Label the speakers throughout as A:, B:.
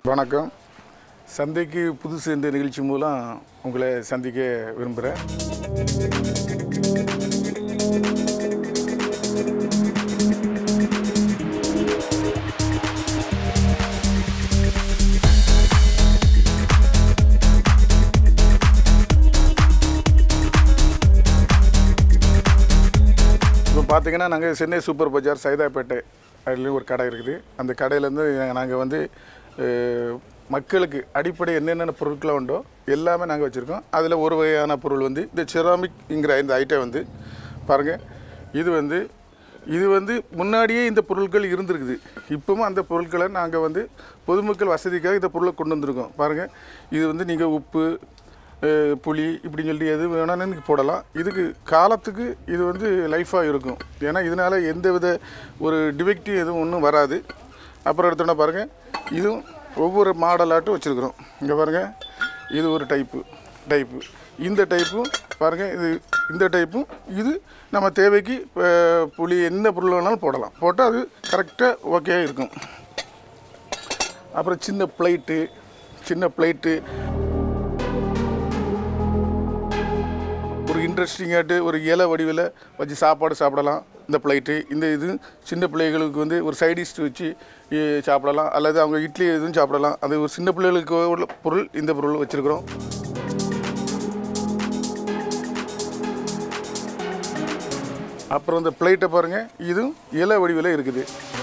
A: வணக்கம் சந்தைக்கு புதுசு இந்த நிகழ்ச்சி மூலம் உங்களை சந்திக்க விரும்புகிறேன் இப்போ பார்த்தீங்கன்னா நாங்கள் சென்னை சூப்பர் பஜார் சைதாப்பேட்டை அதுலேயும் ஒரு கடை இருக்குது அந்த கடையிலேருந்து நாங்கள் வந்து அஹ், மக்களுக்கு அடிப்படை என்னென்ன பொருட்கள் உண்டோ எல்லாமே நாங்கள் வச்சுருக்கோம் அதில் ஒரு வகையான பொருள் வந்து இந்த செராமிக்ங்கிற இந்த ஐட்டம் வந்து பாருங்கள் இது வந்து இது வந்து முன்னாடியே இந்த பொருட்கள் இருந்திருக்குது இப்பவும் அந்த பொருட்களை நாங்கள் வந்து பொதுமக்கள் வசதிக்காக இந்த பொருளை கொண்டு வந்திருக்கோம் பாருங்கள் இது வந்து நீங்கள் உப்பு அஹ், புளி இப்படின்னு சொல்லி எது வேணாலும் போடலாம் இதுக்கு காலத்துக்கு இது வந்து லைஃபாக இருக்கும் ஏன்னா இதனால் எந்த வித ஒரு டிஃபெக்டிவ் எதுவும் ஒன்றும் வராது அப்புறம் எடுத்தோன்னா பாருங்கள் இதுவும் ஒவ்வொரு மாடலாட்டும் வச்சுருக்குறோம் இங்கே பாருங்கள் இது ஒரு டைப்பு டைப்பு இந்த டைப்பும் பாருங்கள் இது இந்த டைப்பும் இது நம்ம தேவைக்கு அஹ், புளி என்ன பொருள் வேணாலும் போடலாம் போட்டால் அது கரெக்டாக ஓகே இருக்கும் அப்புறம் சின்ன பிளேட்டு சின்ன பிளேட்டு ஒரு இன்ட்ரெஸ்டிங்காட்டு ஒரு இலை வடிவில் வச்சு சாப்பாடு சாப்பிடலாம் இந்த பிளேட்டு இந்த இது சின்ன பிள்ளைகளுக்கு வந்து ஒரு சைடிஷ் வச்சு இ, சாப்பிடலாம் அல்லது அவங்க இட்லி எதுவும் சாப்பிடலாம் அது ஒரு சின்ன பிள்ளைகளுக்கு உள்ள பொருள் இந்த பொருள் வச்சுருக்குறோம் அப்புறம் இந்த பிளேட்டை பாருங்கள் இதுவும் இலை வடிவில் இருக்குது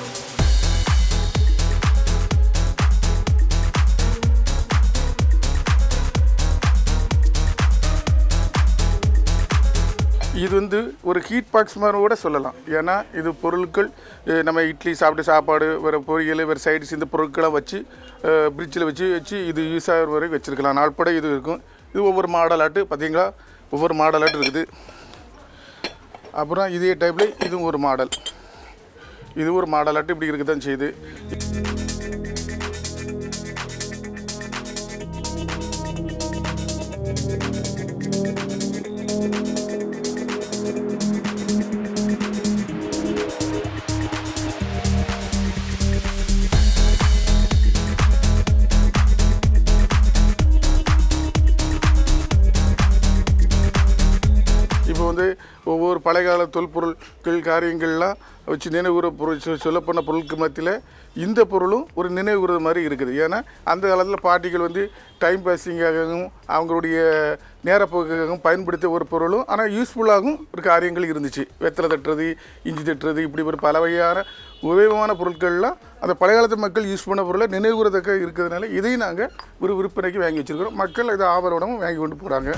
A: இது வந்து ஒரு ஹீட் பாக்ஸ் மாதிரி கூட சொல்லலாம் ஏன்னா இது பொருட்கள் அஹ், நம்ம இட்லி சாப்பிட்டு சாப்பாடு வேறு பொரியல் வேறு சைடிஸ் இந்த பொருட்களை வச்சு ஃப்ரிட்ஜில் வச்சு வச்சு இது யூஸ் ஆகிற வரைக்கும் வச்சுருக்கலாம் நாள்பட இது இருக்கும் இது ஒவ்வொரு மாடலாட்டு பார்த்தீங்களா ஒவ்வொரு மாடலாட்டு இருக்குது அப்புறம் இதே டைப்பில் இதுவும் ஒரு மாடல் இது ஒரு மாடலாட்டு இப்படி இருக்க தான் செய்யுது இப்போ வந்து ஒவ்வொரு பழையகால தொல்பொருட்கள் காரியங்கள்லாம் வச்சு நினைவுற பொருள் சொ- சொல்லப்போன பொருளுக்கு மத்தியில் இந்த பொருளும் ஒரு நினைவுறது மாதிரி இருக்குது ஏன்னா அந்த காலத்தில் பாட்டிகள் வந்து டைம் பாஸிங்காகவும் அவங்களுடைய நேரப்போக்காகவும் பயன்படுத்திய ஒரு பொருளும் ஆனால் யூஸ்ஃபுல்லாகவும் ஒரு காரியங்கள் இருந்துச்சு வெத்தலை தட்டுறது இஞ்சி தட்டுறது இப்படி ஒரு பல வகையான உபயோகமான பொருட்கள்லாம் அந்த பழைய காலத்து மக்கள் யூஸ் பண்ண பொருளை நினைவுறதுக்காக இருக்கிறதுனால இதையும் நாங்கள் ஒரு விற்பனைக்கு வாங்கி வச்சுருக்கிறோம் மக்கள் இதை ஆவலோடவும் வாங்கி கொண்டு போகிறாங்க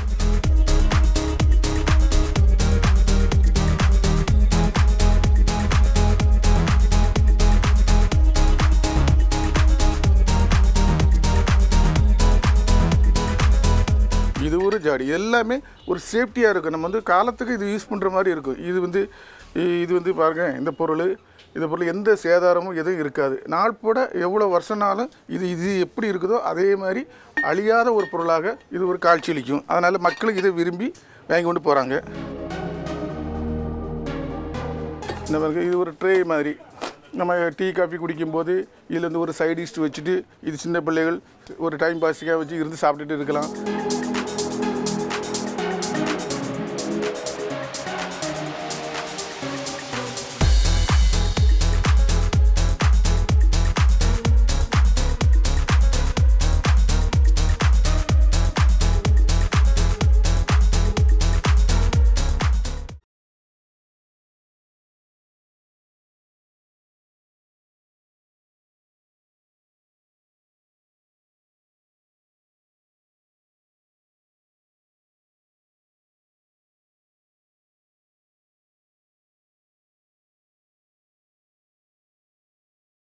A: இது ஒரு ஜாடி எல்லாமே ஒரு சேஃப்டியாக இருக்கும் நம்ம வந்து காலத்துக்கு இது யூஸ் பண்ணுற மாதிரி இருக்கும் இது வந்து இ- இது வந்து பாருங்கள் இந்த பொருள் இந்த பொருள் எந்த சேதாரமும் எதுவும் இருக்காது நாட்பட எவ்வளோ வருஷம்னாலும் இது இது எப்படி இருக்குதோ அதே மாதிரி அழியாத ஒரு பொருளாக இது ஒரு காட்சியளிக்கும் அதனால் மக்களுக்கு இதை விரும்பி வாங்கி கொண்டு போகிறாங்க இந்த மாதிரி இது ஒரு ட்ரே மாதிரி நம்ம டீ காஃபி குடிக்கும்போது இதில் இருந்து ஒரு சைடிஷ் வச்சுட்டு இது சின்ன பிள்ளைகள் ஒரு டைம் பாஸிக்காக வச்சு இருந்து சாப்பிட்டுட்டு இருக்கலாம்